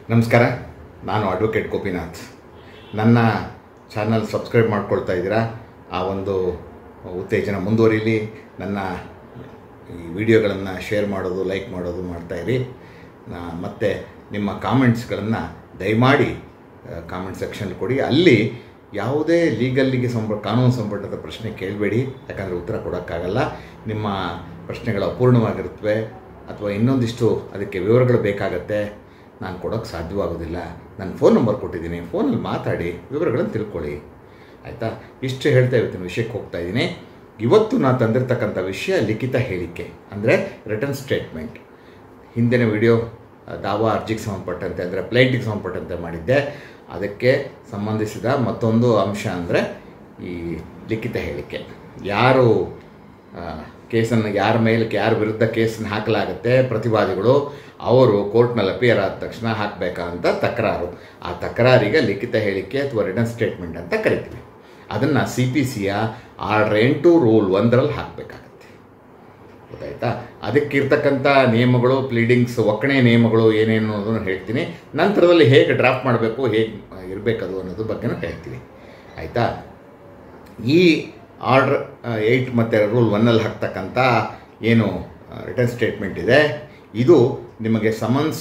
ನಮಸ್ಕಾರ ನಾನು ಅಡ್ವೊಕೇಟ್ ಗೋಪಿನಾಥ್ ನನ್ನ ಚಾನಲ್ ಸಬ್ಸ್ಕ್ರೈಬ್ ಮಾಡ್ಕೊಳ್ತಾ ಇದ್ದೀರಾ ಆ ಒಂದು ಉತ್ತೇಜನ ಮುಂದುವರಿಲಿ ನನ್ನ ಈ ವಿಡಿಯೋಗಳನ್ನು ಶೇರ್ ಮಾಡೋದು ಲೈಕ್ ಮಾಡೋದು ಮಾಡ್ತಾಯಿರಿ ಮತ್ತು ನಿಮ್ಮ ಕಾಮೆಂಟ್ಸ್ಗಳನ್ನು ದಯಮಾಡಿ ಕಾಮೆಂಟ್ ಸೆಕ್ಷನ್ ಕೊಡಿ ಅಲ್ಲಿ ಯಾವುದೇ ಲೀಗಲ್ಲಿಗೆ ಸಂಬ ಕಾನೂನು ಸಂಬಂಧದ ಪ್ರಶ್ನೆ ಕೇಳಬೇಡಿ ಯಾಕಂದರೆ ಉತ್ತರ ಕೊಡೋಕ್ಕಾಗಲ್ಲ ನಿಮ್ಮ ಪ್ರಶ್ನೆಗಳು ಅಪೂರ್ಣವಾಗಿರುತ್ತವೆ ಅಥವಾ ಇನ್ನೊಂದಿಷ್ಟು ಅದಕ್ಕೆ ವಿವರಗಳು ಬೇಕಾಗತ್ತೆ ನಾನು ಕೊಡೋಕ್ಕೆ ಸಾಧ್ಯವಾಗೋದಿಲ್ಲ ನಾನು ಫೋನ್ ನಂಬರ್ ಕೊಟ್ಟಿದ್ದೀನಿ ಫೋನಲ್ಲಿ ಮಾತಾಡಿ ವಿವರಗಳನ್ನು ತಿಳ್ಕೊಳ್ಳಿ ಆಯಿತಾ ಇಷ್ಟು ಹೇಳ್ತಾ ಇವತ್ತಿನ ವಿಷಯಕ್ಕೆ ಹೋಗ್ತಾ ಇದ್ದೀನಿ ಇವತ್ತು ನಾನು ತಂದಿರತಕ್ಕಂಥ ವಿಷಯ ಲಿಖಿತ ಹೇಳಿಕೆ ಅಂದರೆ ರಿಟರ್ನ್ ಸ್ಟೇಟ್ಮೆಂಟ್ ಹಿಂದಿನ ವಿಡಿಯೋ ದಾವಾ ಅರ್ಜಿಗೆ ಸಂಬಂಧಪಟ್ಟಂತೆ ಅಂದರೆ ಪ್ಲೇಂಟಿಗೆ ಸಂಬಂಧಪಟ್ಟಂತೆ ಮಾಡಿದ್ದೆ ಅದಕ್ಕೆ ಸಂಬಂಧಿಸಿದ ಮತ್ತೊಂದು ಅಂಶ ಅಂದರೆ ಈ ಲಿಖಿತ ಹೇಳಿಕೆ ಯಾರು ಕೇಸನ್ನು ಯಾರ ಮೇಲೆ ಯಾರ ವಿರುದ್ಧ ಕೇಸನ್ನು ಹಾಕಲಾಗುತ್ತೆ ಪ್ರತಿವಾದಿಗಳು ಅವರು ಕೋರ್ಟ್ನಲ್ಲಿ ಅಪಿಯರ್ ಆದ ತಕ್ಷಣ ಹಾಕಬೇಕಾ ಅಂತ ತಕರಾರು ಆ ತಕರಾರಿಗೆ ಲಿಖಿತ ಹೇಳಿಕೆ ಅಥವಾ ರಿಟರ್ನ್ ಸ್ಟೇಟ್ಮೆಂಟ್ ಅಂತ ಕರಿತೀವಿ ಅದನ್ನು ಸಿ ಪಿ ಸಿಯ ಆರ್ಡ್ರ್ ಎಂಟು ರೂಲ್ ಒಂದರಲ್ಲಿ ಹಾಕಬೇಕಾಗತ್ತೆ ಗೊತ್ತಾಯ್ತಾ ಅದಕ್ಕಿರ್ತಕ್ಕಂಥ ನಿಯಮಗಳು ಪ್ಲೀಡಿಂಗ್ಸ್ ಒಕ್ಕಣೆ ನಿಯಮಗಳು ಏನೇನು ಅನ್ನೋದನ್ನು ಹೇಳ್ತೀನಿ ನಂತರದಲ್ಲಿ ಹೇಗೆ ಡ್ರಾಫ್ಟ್ ಮಾಡಬೇಕು ಹೇಗೆ ಇರಬೇಕದು ಅನ್ನೋದ್ರ ಬಗ್ಗೆನೂ ಹೇಳ್ತೀನಿ ಆಯಿತಾ ಈ ಆರ್ಡ್ರ್ ಏಯ್ಟ್ ಮತ್ತು ರೂಲ್ ಒನ್ನಲ್ಲಿ ಹಾಕ್ತಕ್ಕಂಥ ಏನು ರಿಟರ್ನ್ ಸ್ಟೇಟ್ಮೆಂಟ್ ಇದೆ ಇದು ನಿಮಗೆ ಸಮನ್ಸ್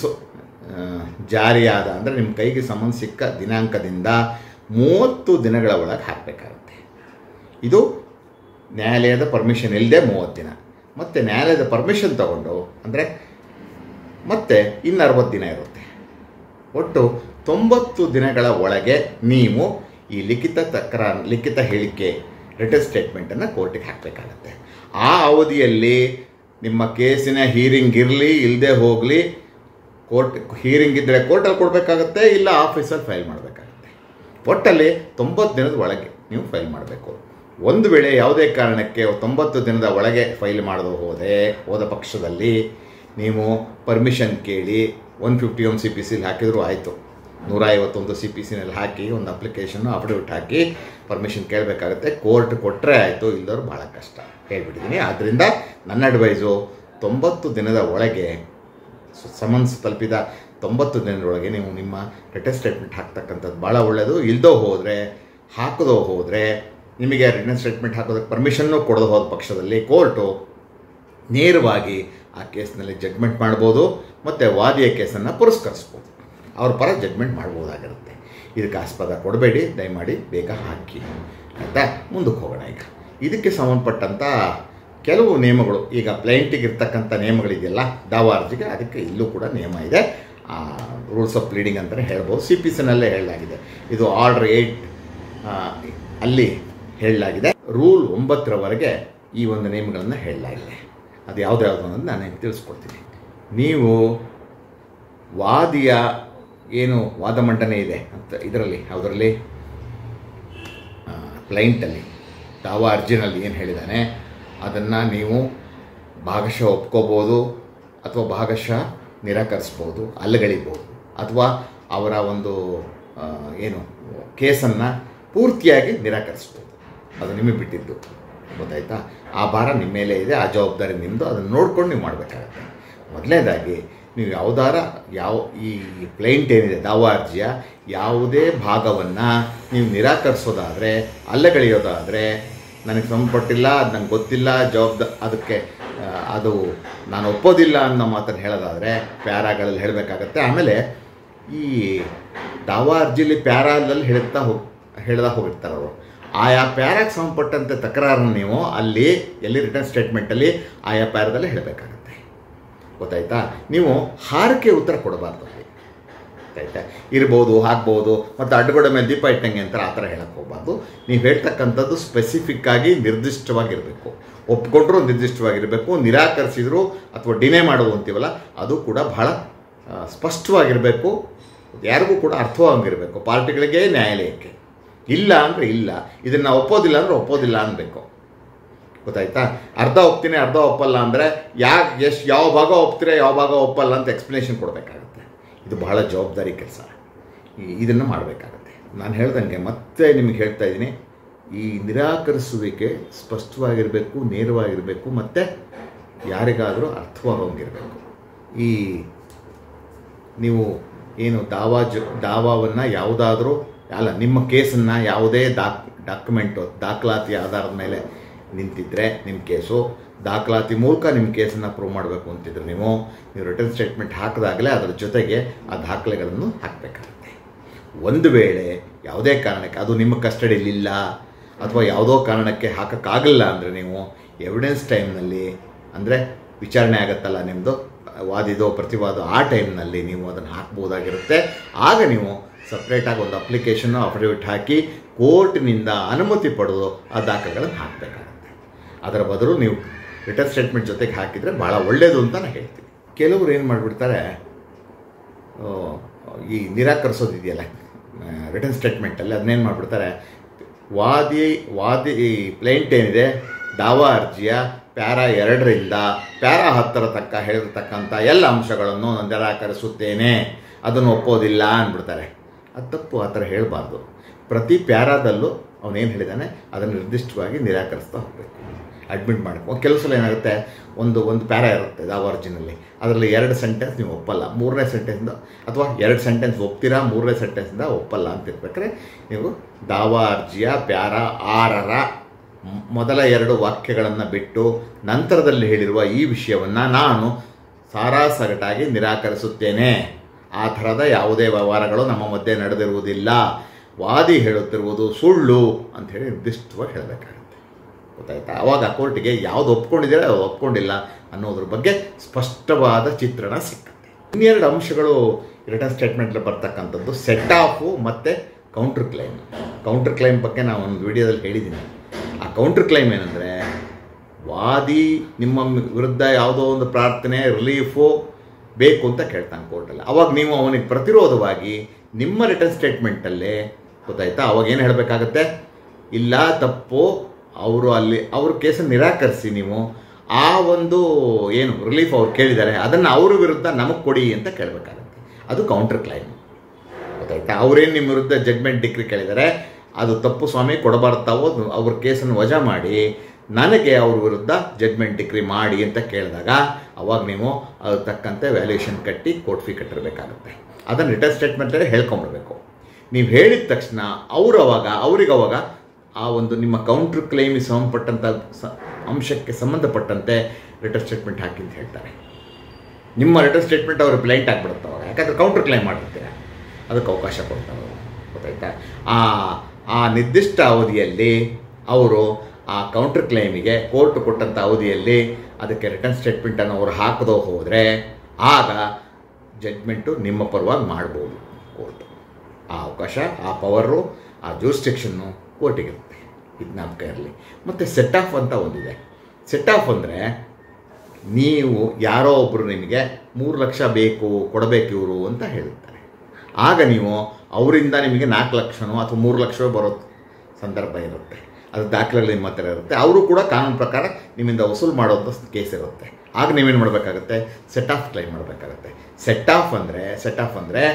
ಜಾರಿಯಾದ ಅಂದರೆ ನಿಮ್ಮ ಕೈಗೆ ಸಮನ್ಸ್ ಸಿಕ್ಕ ದಿನಾಂಕದಿಂದ ಮೂವತ್ತು ದಿನಗಳ ಒಳಗೆ ಹಾಕಬೇಕಾಗುತ್ತೆ ಇದು ನ್ಯಾಯಾಲಯದ ಪರ್ಮಿಷನ್ ಇಲ್ಲದೆ ಮೂವತ್ತು ದಿನ ಮತ್ತು ನ್ಯಾಯಾಲಯದ ಪರ್ಮಿಷನ್ ತಗೊಂಡು ಅಂದರೆ ಮತ್ತೆ ಇನ್ನು ಅರವತ್ತು ದಿನ ಇರುತ್ತೆ ಒಟ್ಟು ತೊಂಬತ್ತು ದಿನಗಳ ಒಳಗೆ ನೀವು ಈ ಲಿಖಿತ ತಕರಾರು ಲಿಖಿತ ಹೇಳಿಕೆ ರಿಟರ್ನ್ ಸ್ಟೇಟ್ಮೆಂಟನ್ನು ಕೋರ್ಟಿಗೆ ಹಾಕಬೇಕಾಗತ್ತೆ ಆ ಅವಧಿಯಲ್ಲಿ ನಿಮ್ಮ ಕೇಸಿನ ಹೀರಿಂಗ್ ಇರಲಿ ಇಲ್ಲದೆ ಹೋಗಲಿ ಕೋರ್ಟ್ ಹೀರಿಂಗ್ ಇದ್ದರೆ ಕೋರ್ಟಲ್ಲಿ ಕೊಡಬೇಕಾಗತ್ತೆ ಇಲ್ಲ ಆಫೀಸಲ್ಲಿ ಫೈಲ್ ಮಾಡಬೇಕಾಗತ್ತೆ ಒಟ್ಟಲ್ಲಿ ತೊಂಬತ್ತು ದಿನದ ಒಳಗೆ ನೀವು ಫೈಲ್ ಮಾಡಬೇಕು ಒಂದು ವೇಳೆ ಯಾವುದೇ ಕಾರಣಕ್ಕೆ ತೊಂಬತ್ತು ದಿನದ ಒಳಗೆ ಫೈಲ್ ಮಾಡದು ಹೋದೆ ಹೋದ ಪಕ್ಷದಲ್ಲಿ ನೀವು ಪರ್ಮಿಷನ್ ಕೇಳಿ one fifty one C P ಸಿಲಿ ಹಾಕಿದರೂ ಆಯಿತು ನೂರ ಐವತ್ತೊಂದು ಸಿ ಪಿ ಸಿನಲ್ಲಿ ಹಾಕಿ ಒಂದು ಅಪ್ಲಿಕೇಶನ್ನು ಅಫಿಡವಿಟ್ ಹಾಕಿ ಪರ್ಮಿಷನ್ ಕೇಳಬೇಕಾಗುತ್ತೆ ಕೋರ್ಟ್ ಕೊಟ್ಟರೆ ಆಯಿತು ಇಲ್ಲದವ್ರು ಭಾಳ ಕಷ್ಟ ಹೇಳ್ಬಿಟ್ಟಿದ್ದೀನಿ ಆದ್ದರಿಂದ ನನ್ನ ಅಡ್ವೈಸು ತೊಂಬತ್ತು ದಿನದ ಒಳಗೆ ಸಮನ್ಸ್ ತಲುಪಿದ ತೊಂಬತ್ತು ದಿನದೊಳಗೆ ನೀವು ನಿಮ್ಮ ರಿಟರ್ನ್ ಸ್ಟೇಟ್ಮೆಂಟ್ ಹಾಕ್ತಕ್ಕಂಥದ್ದು ಭಾಳ ಒಳ್ಳೆಯದು ಇಲ್ದೋ ಹೋದರೆ ಹಾಕದೋ ಹೋದರೆ ನಿಮಗೆ ರಿಟರ್ನ್ ಸ್ಟೇಟ್ಮೆಂಟ್ ಹಾಕೋದಕ್ಕೆ ಪರ್ಮಿಷನ್ನು ಕೊಡದು ಹೋದ ಪಕ್ಷದಲ್ಲಿ ಕೋರ್ಟು ನೇರವಾಗಿ ಆ ಕೇಸ್ನಲ್ಲಿ ಜಡ್ಮೆಂಟ್ ಮಾಡ್ಬೋದು ಮತ್ತು ವಾದಿಯ ಕೇಸನ್ನು ಪುರಸ್ಕರಿಸ್ಬೋದು ಅವ್ರ ಪರ ಜಡ್ಮೆಂಟ್ ಮಾಡ್ಬೋದಾಗಿರುತ್ತೆ ಇದಕ್ಕೆ ಆಸ್ಪದ ಕೊಡಬೇಡಿ ದಯಮಾಡಿ ಬೇಗ ಹಾಕಿ ಆಯಿತಾ ಮುಂದಕ್ಕೆ ಹೋಗೋಣ ಈಗ ಇದಕ್ಕೆ ಸಂಬಂಧಪಟ್ಟಂಥ ಕೆಲವು ನಿಯಮಗಳು ಈಗ ಪ್ಲೈಂಟಿಗೆ ಇರ್ತಕ್ಕಂಥ ನಿಯಮಗಳಿದೆಯಲ್ಲ ದಾವಾ ಅರ್ಜಿಗೆ ಅದಕ್ಕೆ ಇಲ್ಲೂ ಕೂಡ ನಿಯಮ ಇದೆ ರೂಲ್ಸ್ ಆಫ್ ಪ್ಲೀಡಿಂಗ್ ಅಂತಲೇ ಹೇಳ್ಬೋದು ಸಿ ಪಿ ಸಿನಲ್ಲೇ ಹೇಳಲಾಗಿದೆ ಇದು ಆರ್ಡ್ರ್ ಏಯ್ಟ್ ಅಲ್ಲಿ ಹೇಳಲಾಗಿದೆ ರೂಲ್ ಒಂಬತ್ತರವರೆಗೆ ಈ ಒಂದು ನಿಯಮಗಳನ್ನು ಹೇಳಲಾಗಿದೆ ಅದು ಯಾವ್ದು ಅನ್ನೋದು ನಾನು ನಿಮ್ಗೆ ತಿಳಿಸ್ಕೊಡ್ತೀನಿ ನೀವು ವಾದಿಯ ಏನು ವಾದ ಮಂಡನೆ ಇದೆ ಅಂತ ಇದರಲ್ಲಿ ಯಾವುದರಲ್ಲಿ ಕ್ಲೈಂಟಲ್ಲಿ ದಾವಾ ಅರ್ಜಿನಲ್ಲಿ ಏನು ಹೇಳಿದ್ದಾನೆ ಅದನ್ನು ನೀವು ಭಾಗಶಃ ಒಪ್ಕೋಬೋದು ಅಥವಾ ಭಾಗಶಃ ನಿರಾಕರಿಸ್ಬೋದು ಅಲ್ಲಗಳಿಬೋದು ಅಥವಾ ಅವರ ಒಂದು ಏನು ಕೇಸನ್ನು ಪೂರ್ತಿಯಾಗಿ ನಿರಾಕರಿಸ್ಬೋದು ಅದು ನಿಮಗೆ ಬಿಟ್ಟಿದ್ದು ಗೊತ್ತಾಯ್ತಾ ಆ ಭಾರ ನಿಮ್ಮ ಮೇಲೆ ಇದೆ ಆ ಜವಾಬ್ದಾರಿ ನಿಮ್ಮದು ಅದನ್ನು ನೋಡ್ಕೊಂಡು ನೀವು ಮಾಡಬೇಕಾಗತ್ತೆ ಮೊದಲನೇದಾಗಿ ನೀವು ಯಾವುದಾರ ಯಾವ ಈ ಕ್ಲೈಂಟ್ ಏನಿದೆ ದಾವಾ ಅರ್ಜಿಯ ಯಾವುದೇ ಭಾಗವನ್ನು ನೀವು ನಿರಾಕರಿಸೋದಾದರೆ ಅಲ್ಲಗಳೆಯೋದಾದರೆ ನನಗೆ ಸಂಬಂಧಪಟ್ಟಿಲ್ಲ ಅದು ನಂಗೆ ಗೊತ್ತಿಲ್ಲ ಜವಾಬ್ದ ಅದಕ್ಕೆ ಅದು ನಾನು ಒಪ್ಪೋದಿಲ್ಲ ಅನ್ನೋ ಮಾತನ್ನು ಹೇಳೋದಾದರೆ ಪ್ಯಾರಾಗಳಲ್ಲಿ ಹೇಳಬೇಕಾಗತ್ತೆ ಆಮೇಲೆ ಈ ದಾವಾ ಅರ್ಜಿಲಿ ಪ್ಯಾರಾದಲ್ಲಿ ಹೇಳ್ತಾ ಹೋಗಿ ಹೇಳ್ತಾ ಹೋಗಿರ್ತಾರೆ ಅವರು ಆಯಾ ಪ್ಯಾರಾಗೆ ಸಂಬಂಧಪಟ್ಟಂತೆ ತಕರಾರನ್ನು ನೀವು ಅಲ್ಲಿ ಎಲ್ಲಿ ರಿಟರ್ನ್ ಸ್ಟೇಟ್ಮೆಂಟಲ್ಲಿ ಆಯಾ ಪ್ಯಾರದಲ್ಲಿ ಹೇಳಬೇಕಾಗತ್ತೆ ಗೊತ್ತಾಯ್ತಾ ನೀವು ಹಾರಕ್ಕೆ ಉತ್ತರ ಕೊಡಬಾರ್ದು ಗೊತ್ತಾಯ್ತಾ ಇರ್ಬೋದು ಹಾಕ್ಬೋದು ಮತ್ತು ಅಡ್ಡಗೋಡೆ ಮೇಲೆ ದೀಪ ಇಟ್ಟಂಗೆ ಅಂತ ಆ ಥರ ಹೇಳಕ್ಕೆ ಹೋಗಬಾರ್ದು ನೀವು ಹೇಳ್ತಕ್ಕಂಥದ್ದು ಸ್ಪೆಸಿಫಿಕ್ಕಾಗಿ ನಿರ್ದಿಷ್ಟವಾಗಿರಬೇಕು ಒಪ್ಕೊಂಡ್ರೂ ನಿರ್ದಿಷ್ಟವಾಗಿರಬೇಕು ನಿರಾಕರಿಸಿದ್ರು ಅಥವಾ ಡಿನೇ ಮಾಡೋದು ಅಂತೀವಲ್ಲ ಅದು ಕೂಡ ಬಹಳ ಸ್ಪಷ್ಟವಾಗಿರಬೇಕು ಯಾರಿಗೂ ಕೂಡ ಅರ್ಥವಾಗಿರಬೇಕು ಪಾರ್ಟಿಗಳಿಗೆ ನ್ಯಾಯಾಲಯಕ್ಕೆ ಇಲ್ಲ ಅಂದರೆ ಇಲ್ಲ ಇದನ್ನು ಒಪ್ಪೋದಿಲ್ಲ ಅಂದರೆ ಒಪ್ಪೋದಿಲ್ಲ ಅನ್ನಬೇಕು ಗೊತ್ತಾಯ್ತಾ ಅರ್ಧ ಒಪ್ತೀನಿ ಅರ್ಧ ಒಪ್ಪಲ್ಲ ಅಂದರೆ ಯಾಕೆ ಎಷ್ಟು ಯಾವ ಭಾಗ ಒಪ್ತೀರಾ ಯಾವ ಭಾಗ ಒಪ್ಪಲ್ಲ ಅಂತ ಎಕ್ಸ್ಪ್ಲನೇಷನ್ ಕೊಡಬೇಕಾಗುತ್ತೆ ಇದು ಬಹಳ ಜವಾಬ್ದಾರಿ ಕೆಲಸ ಇದನ್ನು ಮಾಡಬೇಕಾಗತ್ತೆ ನಾನು ಹೇಳ್ದಂಗೆ ಮತ್ತೆ ನಿಮಗೆ ಹೇಳ್ತಾ ಇದ್ದೀನಿ ಈ ನಿರಾಕರಿಸುವಿಕೆ ಸ್ಪಷ್ಟವಾಗಿರಬೇಕು ನೇರವಾಗಿರಬೇಕು ಮತ್ತು ಯಾರಿಗಾದರೂ ಅರ್ಥವಾಗೋಂಗಿರಬೇಕು ಈ ನೀವು ಏನು ದಾವಾ ಜ ದಾವಾವನ್ನು ಯಾವುದಾದ್ರೂ ಅಲ್ಲ ನಿಮ್ಮ ಕೇಸನ್ನು ಯಾವುದೇ ಡಾಕ್ ಡಾಕ್ಯುಮೆಂಟು ದಾಖಲಾತಿ ಆಧಾರದ ಮೇಲೆ ನಿಂತಿದ್ದರೆ ನಿಮ್ಮ ಕೇಸು ದಾಖಲಾತಿ ಮೂಲಕ ನಿಮ್ಮ ಕೇಸನ್ನು ಪ್ರೂವ್ ಮಾಡಬೇಕು ಅಂತಿದ್ರೆ ನೀವು ನೀವು ರಿಟರ್ನ್ ಸ್ಟೇಟ್ಮೆಂಟ್ ಹಾಕಿದಾಗಲೇ ಅದರ ಜೊತೆಗೆ ಆ ದಾಖಲೆಗಳನ್ನು ಹಾಕಬೇಕಾಗುತ್ತೆ ಒಂದು ವೇಳೆ ಯಾವುದೇ ಕಾರಣಕ್ಕೆ ಅದು ನಿಮ್ಮ ಕಸ್ಟಡಿಲಿಲ್ಲ ಅಥವಾ ಯಾವುದೋ ಕಾರಣಕ್ಕೆ ಹಾಕೋಕ್ಕಾಗಲ್ಲ ಅಂದರೆ ನೀವು ಎವಿಡೆನ್ಸ್ ಟೈಮ್ನಲ್ಲಿ ಅಂದರೆ ವಿಚಾರಣೆ ಆಗುತ್ತಲ್ಲ ನಿಮ್ಮದು ವಾದಿದೋ ಪ್ರತಿವಾದ ಆ ಟೈಮ್ನಲ್ಲಿ ನೀವು ಅದನ್ನು ಹಾಕ್ಬೋದಾಗಿರುತ್ತೆ ಆಗ ನೀವು ಸಪ್ರೇಟಾಗಿ ಒಂದು ಅಪ್ಲಿಕೇಶನ್ನು ಅಫಿಡವಿಟ್ ಹಾಕಿ ಕೋರ್ಟ್ನಿಂದ ಅನುಮತಿ ಪಡೆದು ಆ ದಾಖಲೆಗಳನ್ನು ಹಾಕಬೇಕಾಗುತ್ತೆ ಅದರ ಬದಲು ನೀವು ರಿಟರ್ನ್ ಸ್ಟೇಟ್ಮೆಂಟ್ ಜೊತೆಗೆ ಹಾಕಿದರೆ ಭಾಳ ಒಳ್ಳೆಯದು ಅಂತ ನಾನು ಹೇಳ್ತೀನಿ ಕೆಲವರು ಏನು ಮಾಡಿಬಿಡ್ತಾರೆ ಆ, ಈ ನಿರಾಕರಿಸೋದಿದೆಯಲ್ಲ ರಿಟರ್ನ್ ಸ್ಟೇಟ್ಮೆಂಟಲ್ಲಿ ಅದನ್ನೇನು ಮಾಡಿಬಿಡ್ತಾರೆ ವಾದಿ ವಾದಿ ಈ ಪ್ಲೇಂಟ್ ಏನಿದೆ ದಾವಾ ಅರ್ಜಿಯ ಪ್ಯಾರಾ ಎರಡರಿಂದ ಪ್ಯಾರಾ ಹತ್ತರ ತಕ್ಕ ಹೇಳಿರ್ತಕ್ಕಂಥ ಎಲ್ಲ ಅಂಶಗಳನ್ನು ನಾನು ನಿರಾಕರಿಸುತ್ತೇನೆ ಅದನ್ನು ಒಪ್ಪೋದಿಲ್ಲ ಅಂದ್ಬಿಡ್ತಾರೆ ಅದು ತಪ್ಪು ಆ ಥರ ಹೇಳಬಾರ್ದು ಪ್ರತಿ ಪ್ಯಾರಾದಲ್ಲೂ ಅವನೇನು ಹೇಳಿದ್ದಾನೆ ಅದನ್ನು ನಿರ್ದಿಷ್ಟವಾಗಿ ನಿರಾಕರಿಸ್ತಾ ಹೋಗಬೇಕು ಅಡ್ಮಿಟ್ ಮಾಡಬೇಕು ಕೆಲವು ಸಲ ಏನಾಗುತ್ತೆ ಒಂದು ಒಂದು ಪ್ಯಾರಾ ಇರುತ್ತೆ ದಾವಾ ಅರ್ಜಿನಲ್ಲಿ ಅದರಲ್ಲಿ ಎರಡು ಸೆಂಟೆನ್ಸ್ ನೀವು ಒಪ್ಪಲ್ಲ ಮೂರನೇ ಸೆಂಟೆನ್ಸಿಂದ ಅಥವಾ ಎರಡು ಸೆಂಟೆನ್ಸ್ ಒಪ್ತೀರಾ ಮೂರನೇ ಸೆಂಟೆನ್ಸಿಂದ ಒಪ್ಪಲ್ಲ ಅಂತ ಇರ್ಬೇಕಾದ್ರೆ ನೀವು ದಾವಾ ಅರ್ಜಿಯ ಪ್ಯಾರಾ ಆರರ ಮ್- ಮೊದಲ ಎರಡು ವಾಕ್ಯಗಳನ್ನು ಬಿಟ್ಟು ನಂತರದಲ್ಲಿ ಹೇಳಿರುವ ಈ ವಿಷಯವನ್ನು ನಾನು ಸಾರಾಸಗಟಾಗಿ ನಿರಾಕರಿಸುತ್ತೇನೆ ಆ ಥರದ ಯಾವುದೇ ವ್ಯವಹಾರಗಳು ನಮ್ಮ ಮಧ್ಯೆ ನಡೆದಿರುವುದಿಲ್ಲ ವಾದಿ ಹೇಳುತ್ತಿರುವುದು ಸುಳ್ಳು ಅಂಥೇಳಿ ನಿರ್ದಿಷ್ಟವಾಗಿ ಹೇಳಬೇಕಾಗುತ್ತೆ ಗೊತ್ತಾಯ್ತಾ ಅವಾಗ ಕೋರ್ಟಿಗೆ ಯಾವುದು ಒಪ್ಕೊಂಡಿದ್ದೀರಾ ಅದು ಒಪ್ಕೊಂಡಿಲ್ಲ ಅನ್ನೋದ್ರ ಬಗ್ಗೆ ಸ್ಪಷ್ಟವಾದ ಚಿತ್ರಣ ಸಿಕ್ಕತ್ತೆ ಇನ್ನೆರಡು ಅಂಶಗಳು ರಿಟರ್ನ್ ಸ್ಟೇಟ್ಮೆಂಟ್ಲಿ ಬರ್ತಕ್ಕಂಥದ್ದು ಸೆಟ್ ಆಫು ಮತ್ತು ಕೌಂಟ್ರ್ ಕ್ಲೈಮ್ ಕೌಂಟ್ರ್ ಕ್ಲೈಮ್ ಬಗ್ಗೆ ನಾನು ಒಂದು ವಿಡಿಯೋದಲ್ಲಿ ಹೇಳಿದ್ದೀನಿ ಆ ಕೌಂಟ್ರ್ ಕ್ಲೈಮ್ ಏನಂದರೆ ವಾದಿ ನಿಮ್ಮ ವಿರುದ್ಧ ಯಾವುದೋ ಒಂದು ಪ್ರಾರ್ಥನೆ ರಿಲೀಫು ಬೇಕು ಅಂತ ಕೇಳ್ತಾನೆ ಕೋರ್ಟಲ್ಲಿ ಅವಾಗ ನೀವು ಅವನಿಗೆ ಪ್ರತಿರೋಧವಾಗಿ ನಿಮ್ಮ ರಿಟರ್ನ್ ಸ್ಟೇಟ್ಮೆಂಟಲ್ಲೇ ಗೊತ್ತಾಯ್ತಾ ಅವಾಗ ಏನು ಹೇಳಬೇಕಾಗತ್ತೆ ಇಲ್ಲ ತಪ್ಪು ಅವರು ಅಲ್ಲಿ ಅವ್ರ ಕೇಸನ್ನು ನಿರಾಕರಿಸಿ ನೀವು ಆ ಒಂದು ಏನು ರಿಲೀಫ್ ಅವ್ರು ಕೇಳಿದ್ದಾರೆ ಅದನ್ನು ಅವ್ರ ವಿರುದ್ಧ ನಮಗೆ ಕೊಡಿ ಅಂತ ಕೇಳಬೇಕಾಗತ್ತೆ ಅದು ಕೌಂಟರ್ ಕ್ಲೈಮ್ ಗೊತ್ತಾಯ್ತಾ ಅವ್ರೇನು ನಿಮ್ಮ ವಿರುದ್ಧ ಜಡ್ಮೆಂಟ್ ಡಿಗ್ರಿ ಕೇಳಿದ್ದಾರೆ ಅದು ತಪ್ಪು ಸ್ವಾಮಿ ಕೊಡಬಾರ್ದು ತಾವು ಅದು ಅವ್ರ ಕೇಸನ್ನು ವಜಾ ಮಾಡಿ ನನಗೆ ಅವ್ರ ವಿರುದ್ಧ ಜಡ್ಮೆಂಟ್ ಡಿಗ್ರಿ ಮಾಡಿ ಅಂತ ಕೇಳಿದಾಗ ಅವಾಗ ನೀವು ಅದು ತಕ್ಕಂತೆ ವ್ಯಾಲ್ಯೂಯೇಷನ್ ಕಟ್ಟಿ ಕೋರ್ಟ್ ಫೀ ಕಟ್ಟಿರಬೇಕಾಗುತ್ತೆ ಅದನ್ನು ರಿಟರ್ನ್ ಸ್ಟೇಟ್ಮೆಂಟಲ್ಲಿ ಹೇಳ್ಕೊಂಬರ್ಬೇಕು ನೀವು ಹೇಳಿದ ತಕ್ಷಣ ಅವರು ಅವಾಗ ಅವ್ರಿಗೆ ಅವಾಗ ಆ ಒಂದು ನಿಮ್ಮ ಕೌಂಟ್ರ್ ಕ್ಲೈಮಿಗೆ ಸಂಬಂಧಪಟ್ಟಂಥ ಸ ಅಂಶಕ್ಕೆ ಸಂಬಂಧಪಟ್ಟಂತೆ ರಿಟರ್ನ್ ಸ್ಟೇಟ್ಮೆಂಟ್ ಹಾಕಿ ಅಂತ ಹೇಳ್ತಾರೆ ನಿಮ್ಮ ರಿಟರ್ನ್ ಸ್ಟೇಟ್ಮೆಂಟ್ ಅವರು ಬ್ಲೈಂಟ್ ಆಗಿಬಿಡುತ್ತೆ ಅವಾಗ ಯಾಕಂದರೆ ಕೌಂಟ್ರ್ ಕ್ಲೈಮ್ ಮಾಡಿರ್ತೀರ ಅದಕ್ಕೆ ಅವಕಾಶ ಕೊಡ್ತಾರೆ ಅವರು ಗೊತ್ತಾಯ್ತಾ ಆ ಆ ನಿರ್ದಿಷ್ಟ ಅವಧಿಯಲ್ಲಿ ಅವರು ಆ ಕೌಂಟ್ರ್ ಕ್ಲೈಮಿಗೆ ಕೋರ್ಟ್ ಕೊಟ್ಟಂಥ ಅವಧಿಯಲ್ಲಿ ಅದಕ್ಕೆ ರಿಟರ್ನ್ ಸ್ಟೇಟ್ಮೆಂಟನ್ನು ಅವರು ಹಾಕದೋ ಹೋದರೆ ಆಗ ಜಡ್ಮೆಂಟು ನಿಮ್ಮ ಪರವಾಗಿ ಮಾಡ್ಬೋದು ಕೋರ್ಟ್ ಆ ಅವಕಾಶ ಆ ಪವರು ಆ ಜೂರಿಸ್ಟಿಕ್ಷನ್ನು ಕೋರ್ಟಿಗಿರುತ್ತೆ ಇದು ನಮ್ಮ ಕೈಯಲ್ಲಿ ಮತ್ತು ಸೆಟ್ ಆಫ್ ಅಂತ ಒಂದಿದೆ ಸೆಟ್ ಆಫ್ ಅಂದರೆ ನೀವು ಯಾರೋ ಒಬ್ಬರು ನಿಮಗೆ ಮೂರು ಲಕ್ಷ ಬೇಕು ಕೊಡಬೇಕು ಇವರು ಅಂತ ಹೇಳುತ್ತಾರೆ ಆಗ ನೀವು ಅವರಿಂದ ನಿಮಗೆ ನಾಲ್ಕು ಲಕ್ಷನೋ ಅಥವಾ ಮೂರು ಲಕ್ಷವೋ ಬರೋ ಸಂದರ್ಭ ಇರುತ್ತೆ ಅದು ದಾಖಲೆಗಳು ನಿಮ್ಮ ಹತ್ರ ಇರುತ್ತೆ ಅವರು ಕೂಡ ಕಾನೂನು ಪ್ರಕಾರ ನಿಮ್ಮಿಂದ ವಸೂಲು ಮಾಡೋಂಥ ಕೇಸ್ ಇರುತ್ತೆ ಆಗ ನೀವೇನು ಮಾಡಬೇಕಾಗುತ್ತೆ ಸೆಟ್ ಆಫ್ ಕ್ಲೈಮ್ ಮಾಡಬೇಕಾಗುತ್ತೆ ಸೆಟ್ ಆಫ್ ಅಂದರೆ ಸೆಟ್ ಆಫ್ ಅಂದರೆ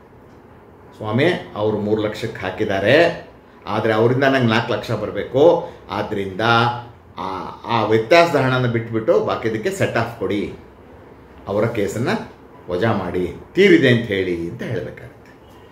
ಸ್ವಾಮಿ ಅವರು ಮೂರು ಲಕ್ಷಕ್ಕೆ ಹಾಕಿದ್ದಾರೆ ಆದರೆ ಅವರಿಂದ ನಂಗೆ ನಾಲ್ಕು ಲಕ್ಷ ಬರಬೇಕು ಆದ್ದರಿಂದ ಆ ಆ ವ್ಯತ್ಯಾಸದ ಹಣನ ಬಿಟ್ಬಿಟ್ಟು ಬಾಕಿದಕ್ಕೆ ಸೆಟ್ ಆಫ್ ಕೊಡಿ ಅವರ ಕೇಸನ್ನು ವಜಾ ಮಾಡಿ ತೀರಿದೆ ಅಂತ ಹೇಳಿ ಅಂತ ಹೇಳಬೇಕಾಗುತ್ತೆ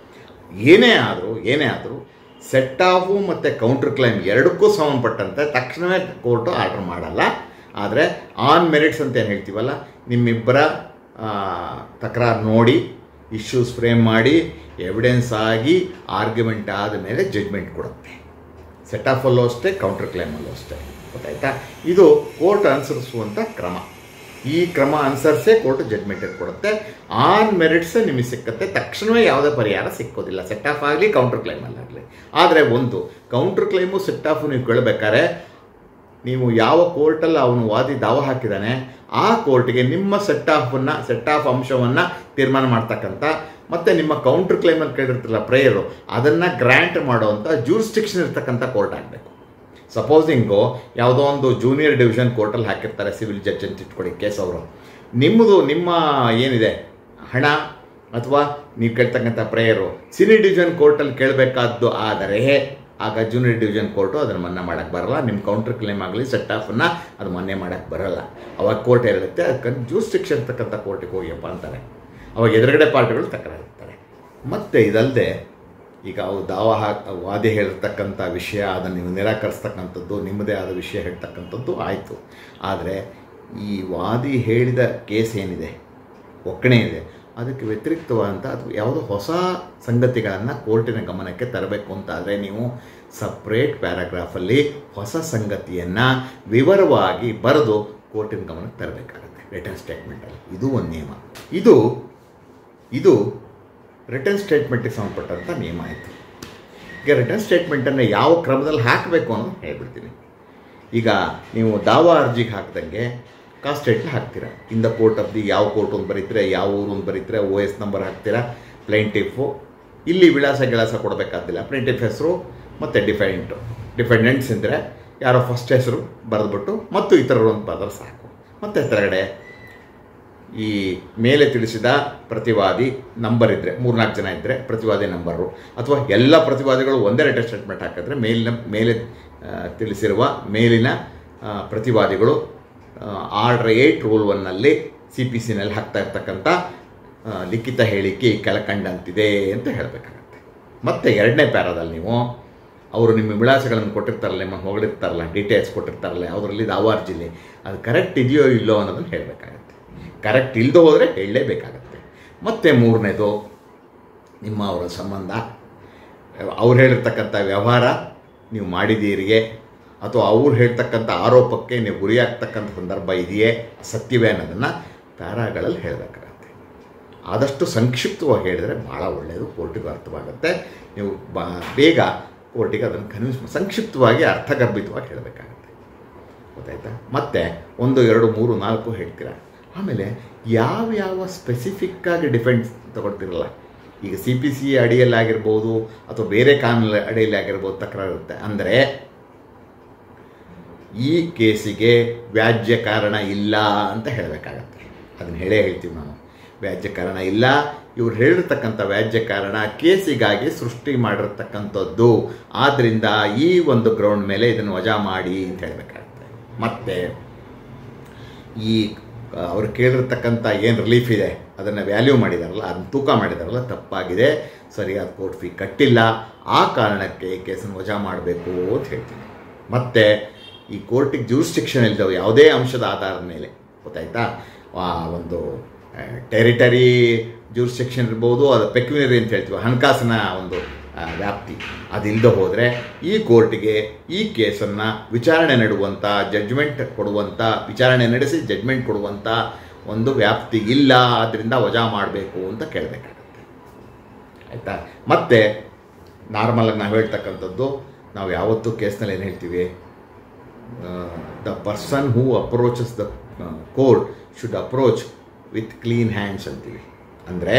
ಏನೇ ಆದರೂ ಏನೇ ಆದರೂ ಸೆಟ್ ಆಫು ಮತ್ತು ಕೌಂಟ್ರ್ ಕ್ಲೈಮ್ ಎರಡಕ್ಕೂ ಸಂಬಂಧಪಟ್ಟಂತೆ ತಕ್ಷಣವೇ ಕೋರ್ಟು ಆರ್ಡರ್ ಮಾಡಲ್ಲ ಆದರೆ ಆನ್ ಮೆರಿಟ್ಸ್ ಅಂತ ಏನು ಹೇಳ್ತೀವಲ್ಲ ನಿಮ್ಮಿಬ್ಬರ ಆ, ತಕರಾರು ನೋಡಿ ಇಶ್ಯೂಸ್ ಫ್ರೇಮ್ ಮಾಡಿ ಎವಿಡೆನ್ಸ್ ಆಗಿ ಆರ್ಗ್ಯುಮೆಂಟ್ ಆದ ಮೇಲೆ ಜಡ್ಮೆಂಟ್ ಕೊಡುತ್ತೆ ಸೆಟ್ ಆಫಲ್ಲೂ ಅಷ್ಟೇ ಕೌಂಟರ್ ಕ್ಲೈಮಲ್ಲೂ ಅಷ್ಟೇ ಗೊತ್ತಾಯ್ತಾ ಇದು ಕೋರ್ಟ್ ಅನುಸರಿಸುವಂಥ ಕ್ರಮ ಈ ಕ್ರಮ ಅನುಸರಿಸೇ ಕೋರ್ಟ್ ಜಡ್ಮೆಂಟ್ ಕೊಡುತ್ತೆ ಆನ್ ಮೆರಿಟ್ಸ್ ನಿಮಗೆ ಸಿಕ್ಕತ್ತೆ ತಕ್ಷಣವೇ ಯಾವುದೇ ಪರಿಹಾರ ಸಿಕ್ಕೋದಿಲ್ಲ ಸೆಟ್ ಆಫ್ ಆಗಲಿ ಕೌಂಟರ್ ಕ್ಲೈಮಲ್ಲಾಗಲಿ ಆದರೆ ಒಂದು ಕೌಂಟರ್ ಕ್ಲೈಮು ಸೆಟ್ ಆಫ್ ನೀವು ಕೇಳಬೇಕಾದ್ರೆ ನೀವು ಯಾವ ಕೋರ್ಟಲ್ಲಿ ಅವನು ವಾದಿ ದಾವ ಹಾಕಿದ್ದಾನೆ ಆ ಕೋರ್ಟ್ಗೆ ನಿಮ್ಮ ಸೆಟ್ ಆಫನ್ನು ಸೆಟ್ ಆಫ್ ಅಂಶವನ್ನು ತೀರ್ಮಾನ ಮಾಡ್ತಕ್ಕಂಥ ಮತ್ತು ನಿಮ್ಮ ಕೌಂಟರ್ ಕ್ಲೈಮಲ್ಲಿ ಕೇಳಿರ್ತಿಲ್ಲ ಪ್ರೇಯರು ಅದನ್ನು ಗ್ರ್ಯಾಂಟ್ ಮಾಡುವಂಥ ಜೂರಿಸ್ಟಿಕ್ಷನ್ ಇರ್ತಕ್ಕಂಥ ಕೋರ್ಟ್ ಆಗಬೇಕು ಸಪೋಸಿಂಗು ಯಾವುದೋ ಒಂದು ಜೂನಿಯರ್ ಡಿವಿಷನ್ ಕೋರ್ಟಲ್ಲಿ ಹಾಕಿರ್ತಾರೆ ಸಿವಿಲ್ ಜಡ್ಜ್ ಅಂತ ಇಟ್ಕೊಳ್ಳಿ ಕೇಸ್ ಅವರು ನಿಮ್ಮದು ನಿಮ್ಮ ಏನಿದೆ ಹಣ ಅಥವಾ ನೀವು ಕೇಳ್ತಕ್ಕಂಥ ಪ್ರೇಯರು ಸೀನಿಯರ್ ಡಿವಿಷನ್ ಕೋರ್ಟಲ್ಲಿ ಕೇಳಬೇಕಾದ್ದು ಆದರೆ ಆಗ ಜೂನಿಯರ್ ಡಿವಿಷನ್ ಕೋರ್ಟು ಅದನ್ನು ಮನ್ನಾ ಮಾಡೋಕ್ಕೆ ಬರಲ್ಲ ನಿಮ್ಮ ಕೌಂಟರ್ ಕ್ಲೇಮ್ ಆಗಲಿ ಸೆಟ್ ಆಫನ್ನು ಅದು ಮನ್ನೆ ಮಾಡೋಕ್ಕೆ ಬರಲ್ಲ ಅವಾಗ ಕೋರ್ಟ್ ಹೇಳುತ್ತೆ ಅದಕ್ಕೆ ಜ್ಯೂಸ್ ಶಿಕ್ಷೆ ಇರ್ತಕ್ಕಂಥ ಕೋರ್ಟಿಗೆ ಹೋಗಿಯಪ್ಪ ಅಂತಾರೆ ಅವಾಗ ಎದುರುಗಡೆ ಪಾರ್ಟಿಗಳು ತಕರಾರಿರ್ತಾರೆ ಮತ್ತು ಇದಲ್ಲದೆ ಈಗ ಅವು ದಾವ ಹಾಕ್ ವಾದಿ ಹೇಳಿರ್ತಕ್ಕಂಥ ವಿಷಯ ಅದನ್ನು ನೀವು ನಿರಾಕರಿಸ್ತಕ್ಕಂಥದ್ದು ನಿಮ್ಮದೇ ಆದ ವಿಷಯ ಹೇಳ್ತಕ್ಕಂಥದ್ದು ಆಯಿತು ಆದರೆ ಈ ವಾದಿ ಹೇಳಿದ ಕೇಸ್ ಏನಿದೆ ಒಕ್ಕಣೆ ಇದೆ ಅದಕ್ಕೆ ವ್ಯತಿರಿಕ್ತವಾದಂಥ ಅಥವಾ ಯಾವುದೋ ಹೊಸ ಸಂಗತಿಗಳನ್ನು ಕೋರ್ಟಿನ ಗಮನಕ್ಕೆ ತರಬೇಕು ಅಂತಾದರೆ ನೀವು ಸಪ್ರೇಟ್ ಪ್ಯಾರಾಗ್ರಾಫಲ್ಲಿ ಹೊಸ ಸಂಗತಿಯನ್ನು ವಿವರವಾಗಿ ಬರೆದು ಕೋರ್ಟಿನ ಗಮನಕ್ಕೆ ತರಬೇಕಾಗುತ್ತೆ ರಿಟರ್ನ್ ಸ್ಟೇಟ್ಮೆಂಟಲ್ಲಿ ಇದು ಒಂದು ನಿಯಮ ಇದು ಇದು ರಿಟರ್ನ್ ಸ್ಟೇಟ್ಮೆಂಟಿಗೆ ಸಂಬಂಧಪಟ್ಟಂಥ ನಿಯಮ ಆಯಿತು ಈಗ ರಿಟರ್ನ್ ಸ್ಟೇಟ್ಮೆಂಟನ್ನು ಯಾವ ಕ್ರಮದಲ್ಲಿ ಹಾಕಬೇಕು ಅನ್ನೋದು ಹೇಳ್ಬಿಡ್ತೀನಿ ಈಗ ನೀವು ದಾವಾ ಅರ್ಜಿಗೆ ಹಾಕ್ದಂಗೆ ಕಾಸ್ಟ್ ಸ್ಟೇಟ್ಮೆಂಟ್ ಹಾಕ್ತೀರಾ in the court of the ಯಾವ ಕೋರ್ಟ್ ಒಂದು ಬರೀತೀರಾ ಯಾವ ಊರು ಒಂದು ಬರೀತೀರಾ ಓ ಎಸ್ ನಂಬರ್ ಹಾಕ್ತೀರಾ ಪ್ಲೈಂಟಿಫು ಇಲ್ಲಿ ವಿಳಾಸ ಗಿಳಾಸ ಕೊಡಬೇಕಾದಿಲ್ಲ ಪ್ಲೈಂಟಿಫ್ ಹೆಸರು ಮತ್ತು ಡಿಫೆಂಟು ಡಿಫೆಂಡೆಂಟ್ಸ್ ಇದ್ದರೆ ಯಾರೋ ಫಸ್ಟ್ ಹೆಸರು ಬರೆದ್ಬಿಟ್ಟು ಮತ್ತು ಇತರರು ಅಂತ ಬರೆದ್ರೆ ಸಾಕು ಮತ್ತು ಕೆಳಗಡೆ ಈ ಮೇಲೆ ತಿಳಿಸಿದ ಪ್ರತಿವಾದಿ ನಂಬರ್ ಇದ್ದರೆ ಮೂರ್ನಾಲ್ಕು ಜನ ಇದ್ದರೆ ಪ್ರತಿವಾದಿ ನಂಬರು ಅಥವಾ ಎಲ್ಲ ಪ್ರತಿವಾದಿಗಳು ಒಂದೇ ರಿಟರ್ನ್ ಸ್ಟೇಟ್ಮೆಂಟ್ ಹಾಕಿದ್ರೆ ಮೇಲಿನ ಮೇಲೆ ಆ, ತಿಳಿಸಿರುವ ಮೇಲಿನ ಆ, ಪ್ರತಿವಾದಿಗಳು ಆರ್ಡರ್ ಏಯ್ಟ್ ರೂಲ್ ಒನ್ನಲ್ಲಿ ಸಿ ಪಿ ಸಿನಲ್ಲಿ ಹಾಕ್ತಾ ಇರ್ತಕ್ಕಂಥ ಆ, ಲಿಖಿತ ಹೇಳಿಕೆ ಈ ಕೆಳಕಂಡಂತಿದೆ ಅಂತ ಹೇಳಬೇಕಾಗತ್ತೆ ಮತ್ತು ಎರಡನೇ ಪ್ಯಾರಾದಲ್ಲಿ ನೀವು ಅವರು ನಿಮ್ಮ ವಿಳಾಸಗಳನ್ನು ಕೊಟ್ಟಿರ್ತಾರಲ್ಲ ನಿಮ್ಮನ್ನು ಹೊಗಳಿರ್ತಾರಲ್ಲ ಡೀಟೇಲ್ಸ್ ಕೊಟ್ಟಿರ್ತಾರಲ್ಲ ಯಾವುದರಲ್ಲಿ ದಾವಾರ್ ಜಿಲ್ಲೆ ಅದು ಕರೆಕ್ಟ್ ಇದೆಯೋ ಇಲ್ಲೋ ಅನ್ನೋದನ್ನು ಹೇಳಬೇಕಾಗತ್ತೆ ಕರೆಕ್ಟ್ ಇಲ್ಲದೆ ಹೋದರೆ ಹೇಳಲೇಬೇಕಾಗತ್ತೆ ಮತ್ತು ಮೂರನೇದು ನಿಮ್ಮ ಅವರ ಸಂಬಂಧ ಅವ್ರು ಹೇಳಿರ್ತಕ್ಕಂಥ ವ್ಯವಹಾರ ನೀವು ಮಾಡಿದ್ದೀರಿಯೇ ಅಥವಾ ಅವ್ರು ಹೇಳ್ತಕ್ಕಂಥ ಆರೋಪಕ್ಕೆ ನೀವು ಗುರಿಯಾಗ್ತಕ್ಕಂಥ ಸಂದರ್ಭ ಇದೆಯೇ ಸತ್ಯವೇ ಅನ್ನೋದನ್ನು ಪ್ಯಾರಾಗಳಲ್ಲಿ ಹೇಳಬೇಕಾಗತ್ತೆ ಆದಷ್ಟು ಸಂಕ್ಷಿಪ್ತವಾಗಿ ಹೇಳಿದರೆ ಭಾಳ ಒಳ್ಳೆಯದು ಕೋರ್ಟಿಗೂ ಅರ್ಥವಾಗುತ್ತೆ ನೀವು ಬಾ ಬೇಗ ಕೋರ್ಟಿಗೆ ಅದನ್ನು ಕನ್ವಿನ್ಸ್ ಸಂಕ್ಷಿಪ್ತವಾಗಿ ಅರ್ಥಗರ್ಭಿತವಾಗಿ ಹೇಳಬೇಕಾಗತ್ತೆ ಗೊತ್ತಾಯ್ತಾ ಮತ್ತೆ ಒಂದು ಎರಡು ಮೂರು ನಾಲ್ಕು ಹೇಳ್ತೀರಾ ಆಮೇಲೆ ಯಾವ ಯಾವ ಸ್ಪೆಸಿಫಿಕ್ಕಾಗಿ ಡಿಫೆನ್ಸ್ ತಗೊಳ್ತಿರಲ್ಲ ಈಗ ಸಿ ಪಿ ಸಿ ಅಡಿಯಲ್ಲಿ ಆಗಿರ್ಬೋದು ಅಥವಾ ಬೇರೆ ಕಾನೂನು ಅಡಿಯಲ್ಲಿ ಆಗಿರ್ಬೋದು ತಕರಾರು ಇರುತ್ತೆ ಅಂದರೆ ಈ ಕೇಸಿಗೆ ವ್ಯಾಜ್ಯ ಕಾರಣ ಇಲ್ಲ ಅಂತ ಹೇಳಬೇಕಾಗತ್ತೆ ಅದನ್ನು ಹೇಳೇ ಹೇಳ್ತೀವಿ ನಾವು ವ್ಯಾಜ್ಯ ಕಾರಣ ಇಲ್ಲ ಇವ್ರು ಹೇಳಿರ್ತಕ್ಕಂಥ ವ್ಯಾಜ್ಯ ಕಾರಣ ಕೇಸಿಗಾಗಿ ಸೃಷ್ಟಿ ಮಾಡಿರ್ತಕ್ಕಂಥದ್ದು ಆದ್ದರಿಂದ ಈ ಒಂದು ಗ್ರೌಂಡ್ ಮೇಲೆ ಇದನ್ನು ವಜಾ ಮಾಡಿ ಅಂತ ಹೇಳಬೇಕಾಗುತ್ತೆ ಮತ್ತು ಈ ಆ, ಅವ್ರು ಕೇಳಿರ್ತಕ್ಕಂಥ ಏನು ರಿಲೀಫ್ ಇದೆ ಅದನ್ನು ವ್ಯಾಲ್ಯೂ ಮಾಡಿದಾರಲ್ಲ ಅದನ್ನು ತೂಕ ಮಾಡಿದಾರಲ್ಲ ತಪ್ಪಾಗಿದೆ ಸರಿಯಾದ ಕೋರ್ಟ್ ಫೀ ಕಟ್ಟಿಲ್ಲ ಆ ಕಾರಣಕ್ಕೆ ಈ ಕೇಸನ್ನು ವಜಾ ಮಾಡಬೇಕು ಅಂತ ಹೇಳ್ತೀನಿ ಮತ್ತು ಈ ಕೋರ್ಟಿಗೆ ಜೂರಿಸ್ಟಿಕ್ಷನ್ ಇಲ್ದವು ಯಾವುದೇ ಅಂಶದ ಆಧಾರದ ಮೇಲೆ ಗೊತ್ತಾಯ್ತಾ ಆ ಒಂದು ಟೆರಿಟರಿ ಜೂರಿಸ್ಟಿಕ್ಷನ್ ಇರ್ಬೋದು ಅದು ಪೆಕ್ಯುನರಿ ಅಂತ ಹೇಳ್ತೀವಿ ಹಣಕಾಸಿನ ಒಂದು ಆ, ವ್ಯಾಪ್ತಿ ಅದಿಲ್ಲದೆ ಹೋದರೆ ಈ ಕೋರ್ಟಿಗೆ ಈ ಕೇಸನ್ನು ವಿಚಾರಣೆ ನಡೆಯುವಂಥ ಜಡ್ಜ್ಮೆಂಟ್ ಕೊಡುವಂಥ ವಿಚಾರಣೆ ನಡೆಸಿ ಜಡ್ಜ್ಮೆಂಟ್ ಕೊಡುವಂಥ ಒಂದು ವ್ಯಾಪ್ತಿ ಇಲ್ಲ ಆದ್ದರಿಂದ ವಜಾ ಮಾಡಬೇಕು ಅಂತ ಕೇಳಬೇಕಾಗತ್ತೆ ಆಯಿತಾ ಮತ್ತು ನಾರ್ಮಲಾಗಿ ನಾವು ಹೇಳ್ತಕ್ಕಂಥದ್ದು ನಾವು ಯಾವತ್ತೂ ಕೇಸ್ನಲ್ಲಿ ಏನು ಹೇಳ್ತೀವಿ the person who approaches the court should approach with clean hands ಅಂತೀವಿ ಅಂದರೆ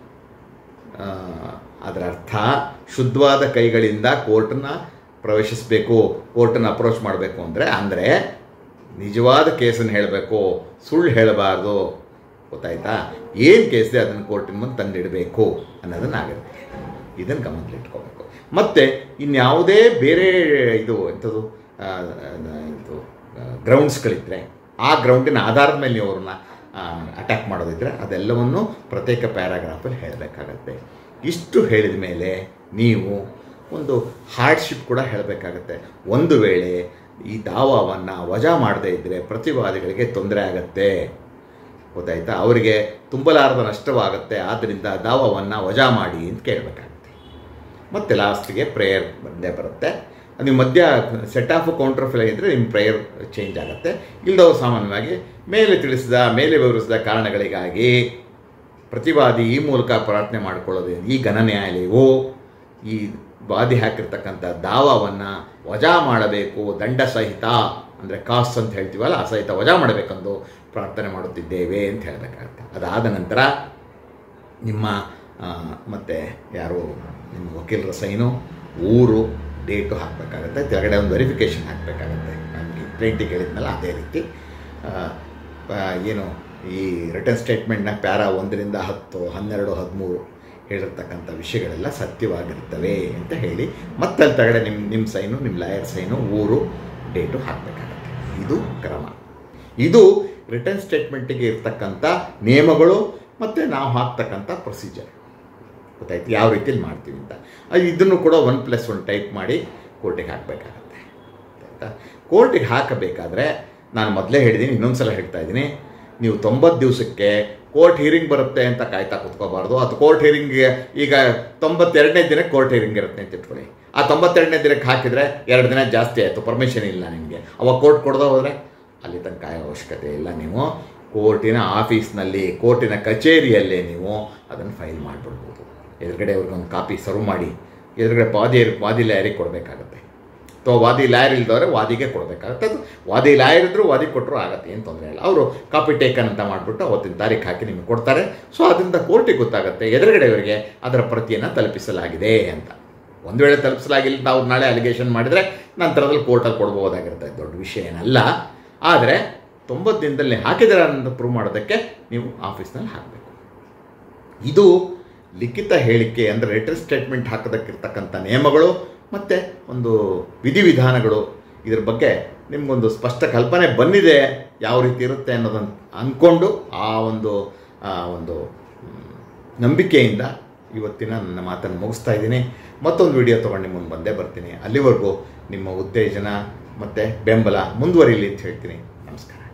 ಅದರ ಅರ್ಥ ಶುದ್ಧವಾದ ಕೈಗಳಿಂದ ಕೋರ್ಟನ್ನ ಪ್ರವೇಶಿಸಬೇಕು ಕೋರ್ಟನ್ನು ಅಪ್ರೋಚ್ ಮಾಡಬೇಕು ಅಂದರೆ ಅಂದರೆ ನಿಜವಾದ ಕೇಸನ್ನು ಹೇಳಬೇಕು ಸುಳ್ಳು ಹೇಳಬಾರ್ದು ಗೊತ್ತಾಯ್ತಾ ಏನು ಕೇಸ್ ಇದೆ ಅದನ್ನು ಕೋರ್ಟಿನ ಮುಂದೆ ತಂದಿಡಬೇಕು ಅನ್ನೋದನ್ನಾಗುತ್ತೆ ಇದನ್ನು ಗಮನದಲ್ಲಿಟ್ಕೋಬೇಕು ಮತ್ತು ಇನ್ಯಾವುದೇ ಬೇರೆ ಇದು ಎಂಥದ್ದು ಆ, ಆ, ಇದು ಗ್ರೌಂಡ್ಸ್ಗಳಿದ್ದರೆ ಆ ಗ್ರೌಂಡಿನ ಆಧಾರದ ಮೇಲೆ ನೀವು ಅವ್ರನ್ನ ಅಟ್ಯಾಕ್ ಮಾಡೋದಿದ್ರೆ ಅದೆಲ್ಲವನ್ನು ಪ್ರತ್ಯೇಕ ಪ್ಯಾರಾಗ್ರಾಫಲ್ಲಿ ಹೇಳಬೇಕಾಗತ್ತೆ ಇಷ್ಟು ಹೇಳಿದ ಮೇಲೆ ನೀವು ಒಂದು ಹಾರ್ಡ್ಶಿಪ್ ಕೂಡ ಹೇಳಬೇಕಾಗತ್ತೆ ಒಂದು ವೇಳೆ ಈ ದಾವಾವನ್ನು ವಜಾ ಮಾಡದೇ ಇದ್ದರೆ ಪ್ರತಿವಾದಿಗಳಿಗೆ ತೊಂದರೆ ಆಗತ್ತೆ ಗೊತ್ತಾಯ್ತಾ ಅವರಿಗೆ ತುಂಬಲಾರದ ನಷ್ಟವಾಗುತ್ತೆ ಆದ್ದರಿಂದ ದಾವವನ್ನು ವಜಾ ಮಾಡಿ ಅಂತ ಕೇಳಬೇಕಾಗುತ್ತೆ ಮತ್ತು ಲಾಸ್ಟಿಗೆ ಪ್ರೇಯರ್ ಬಂದೇ ಬರುತ್ತೆ ನೀವು ಮಧ್ಯ ಸೆಟ್ ಆಫ್ ಕೌಂಟರ್ ಫಿಲ್ ಇದ್ದರೆ ನಿಮ್ಮ ಪ್ರೇಯರ್ ಚೇಂಜ್ ಆಗುತ್ತೆ ಇಲ್ಲದವು ಸಾಮಾನ್ಯವಾಗಿ ಮೇಲೆ ತಿಳಿಸಿದ ಮೇಲೆ ವಿವರಿಸಿದ ಕಾರಣಗಳಿಗಾಗಿ ಪ್ರತಿವಾದಿ ಈ ಮೂಲಕ ಪ್ರಾರ್ಥನೆ ಮಾಡಿಕೊಳ್ಳೋದು ಈ ಘನ ನ್ಯಾಯಾಲಯವು ಈ ವಾದಿ ಹಾಕಿರ್ತಕ್ಕಂಥ ದಾವವನ್ನು ವಜಾ ಮಾಡಬೇಕು ದಂಡ ಸಹಿತ ಅಂದರೆ ಕಾಸ್ಟ್ ಅಂತ ಹೇಳ್ತೀವಲ್ಲ ಆ ಸಹಿತ ವಜಾ ಮಾಡಬೇಕೆಂದು ಪ್ರಾರ್ಥನೆ ಮಾಡುತ್ತಿದ್ದೇವೆ ಅಂತ ಹೇಳಬೇಕಾಗುತ್ತೆ ಅದಾದ ನಂತರ ನಿಮ್ಮ ಆ, ಮತ್ತೆ ಯಾರು ನಿಮ್ಮ ವಕೀಲರ ಸೈನು ಊರು ಡೇಟು ಹಾಕಬೇಕಾಗತ್ತೆ ಕೆಳಗಡೆ ಒಂದು ವೆರಿಫಿಕೇಷನ್ ಹಾಕಬೇಕಾಗತ್ತೆ ನಮಗೆ ಪ್ಲೇಂಟಿಗೆ ಹೇಳಿದ್ನಲ್ಲ ಅದೇ ರೀತಿ ಆ, ಆ, ಏನು ಈ ರಿಟರ್ನ್ ಸ್ಟೇಟ್ಮೆಂಟ್ನ ಪ್ಯಾರಾ ಒಂದರಿಂದ ಹತ್ತು ಹನ್ನೆರಡು ಹದಿಮೂರು ಹೇಳಿರ್ತಕ್ಕಂಥ ವಿಷಯಗಳೆಲ್ಲ ಸತ್ಯವಾಗಿರ್ತವೆ ಅಂತ ಹೇಳಿ ಮತ್ತೆ ಅಲ್ಲಿ ತೆಗಡೆ ನಿಮ್ಮ ನಿಮ್ಮ ಸೈನು ನಿಮ್ಮ ಲಾಯರ್ ಸೈನು ಊರು ಡೇಟು ಹಾಕಬೇಕಾಗತ್ತೆ ಇದು ಕ್ರಮ ಇದು ರಿಟರ್ನ್ ಸ್ಟೇಟ್ಮೆಂಟಿಗೆ ಇರ್ತಕ್ಕಂಥ ನಿಯಮಗಳು ಮತ್ತು ನಾವು ಹಾಕ್ತಕ್ಕಂಥ ಪ್ರೊಸೀಜರ್ ಗೊತ್ತಾಯ್ತು ಯಾವ ರೀತಿಯಲ್ಲಿ ಮಾಡ್ತೀವಿ ಅಂತ ಅದು ಇದನ್ನು ಕೂಡ ಒನ್ ಪ್ಲಸ್ ಒನ್ ಟೈಪ್ ಮಾಡಿ ಕೋರ್ಟಿಗೆ ಹಾಕಬೇಕಾಗತ್ತೆ ಆಯಿತಾ ಕೋರ್ಟಿಗೆ ಹಾಕಬೇಕಾದ್ರೆ ನಾನು ಮೊದಲೇ ಹೇಳಿದ್ದೀನಿ ಇನ್ನೊಂದು ಸಲ ಹೇಳ್ತಾ ಇದ್ದೀನಿ ನೀವು ತೊಂಬತ್ತು ದಿವಸಕ್ಕೆ ಕೋರ್ಟ್ ಹೀರಿಂಗ್ ಬರುತ್ತೆ ಅಂತ ಕಾಯ್ತಾ ಕುತ್ಕೋಬಾರ್ದು ಅದು ಕೋರ್ಟ್ ಹೀರಿಂಗ್ಗೆ ಈಗ ತೊಂಬತ್ತೆರಡನೇ ದಿನಕ್ಕೆ ಕೋರ್ಟ್ ಹೀರಿಂಗ್ ಇರುತ್ತೆ ಅಂತ ಇಟ್ಕೊಳ್ಳಿ ಆ ತೊಂಬತ್ತೆರಡನೇ ದಿನಕ್ಕೆ ಹಾಕಿದರೆ ಎರಡು ದಿನ ಜಾಸ್ತಿ ಆಯಿತು ಪರ್ಮಿಷನ್ ಇಲ್ಲ ನಿಮಗೆ ಅವಾಗ ಕೋರ್ಟ್ ಕೊಡ್ದೆ ಹೋದರೆ ಅಲ್ಲಿ ತನಕ ಕಾಯೋ ಅವಶ್ಯಕತೆ ಇಲ್ಲ ನೀವು ಕೋರ್ಟಿನ ಆಫೀಸ್ನಲ್ಲಿ ಕೋರ್ಟಿನ ಕಚೇರಿಯಲ್ಲೇ ನೀವು ಅದನ್ನು ಫೈಲ್ ಮಾಡಿಬಿಡ್ಬೋದು ಎದುರುಗಡೆ ಅವ್ರಿಗೊಂದು ಕಾಪಿ ಸರ್ವ್ ಮಾಡಿ ಎದುರುಗಡೆ ವಾದಿ ವಾದಿ ಲಾಯರಿಗೆ ಕೊಡಬೇಕಾಗತ್ತೆ ಅಥವಾ ವಾದಿ ಲಾಯರ್ ಇಲ್ದವ್ರೆ ವಾದಿಗೆ ಕೊಡಬೇಕಾಗತ್ತೆ ಅದು ವಾದಿ ಲಾಯರ್ ಇದ್ದರೂ ವಾದಿ ಕೊಟ್ಟರು ಆಗತ್ತೆ ಏನು ತೊಂದರೆ ಇಲ್ಲ ಅವರು ಕಾಪಿ ಟೇಕನ್ ಅಂತ ಮಾಡಿಬಿಟ್ಟು ಅವತ್ತಿನ ತಾರೀಕು ಹಾಕಿ ನಿಮಗೆ ಕೊಡ್ತಾರೆ ಸೊ ಅದರಿಂದ ಕೋರ್ಟಿಗೆ ಗೊತ್ತಾಗುತ್ತೆ ಎದುರುಗಡೆಯವರಿಗೆ ಅದರ ಪ್ರತಿಯನ್ನು ತಲುಪಿಸಲಾಗಿದೆ ಅಂತ ಒಂದು ವೇಳೆ ತಲುಪಿಸಲಾಗಿಲ್ಲ ನಾವು ನಾಳೆ ಅಲಿಗೇಷನ್ ಮಾಡಿದರೆ ನಂತರದಲ್ಲಿ ಕೋರ್ಟಲ್ಲಿ ಕೊಡ್ಬೋದಾಗಿರುತ್ತೆ ದೊಡ್ಡ ವಿಷಯ ಏನಲ್ಲ ಆದರೆ ತೊಂಬತ್ತು ದಿನದಲ್ಲಿ ಹಾಕಿದ್ದಾರೆ ಅಂತ ಪ್ರೂವ್ ಮಾಡೋದಕ್ಕೆ ನೀವು ಆಫೀಸ್ನಲ್ಲಿ ಹಾಕಬೇಕು ಇದು ಲಿಖಿತ ಹೇಳಿಕೆ ಅಂದರೆ ರಿಟರ್ನ್ ಸ್ಟೇಟ್ಮೆಂಟ್ ಹಾಕೋದಕ್ಕಿರ್ತಕ್ಕಂಥ ನಿಯಮಗಳು ಮತ್ತು ಒಂದು ವಿಧಿವಿಧಾನಗಳು ಇದ್ರ ಬಗ್ಗೆ ನಿಮಗೊಂದು ಸ್ಪಷ್ಟ ಕಲ್ಪನೆ ಬಂದಿದೆ ಯಾವ ರೀತಿ ಇರುತ್ತೆ ಅನ್ನೋದನ್ನು ಅಂದ್ಕೊಂಡು ಆ ಒಂದು ಆ ಒಂದು ಮ್, ನಂಬಿಕೆಯಿಂದ ಇವತ್ತಿನ ನನ್ನ ಮಾತನ್ನು ಮುಗಿಸ್ತಾ ಇದ್ದೀನಿ ಮತ್ತೊಂದು ವಿಡಿಯೋ ತೊಗೊಂಡು ನಿಮ್ಮ ಮುಂದೆ ಬಂದೇ ಬರ್ತೀನಿ ಅಲ್ಲಿವರೆಗೂ ನಿಮ್ಮ ಉತ್ತೇಜನ ಮತ್ತು ಬೆಂಬಲ ಮುಂದುವರಿಲಿ ಅಂತ ಹೇಳ್ತೀನಿ ನಮಸ್ಕಾರ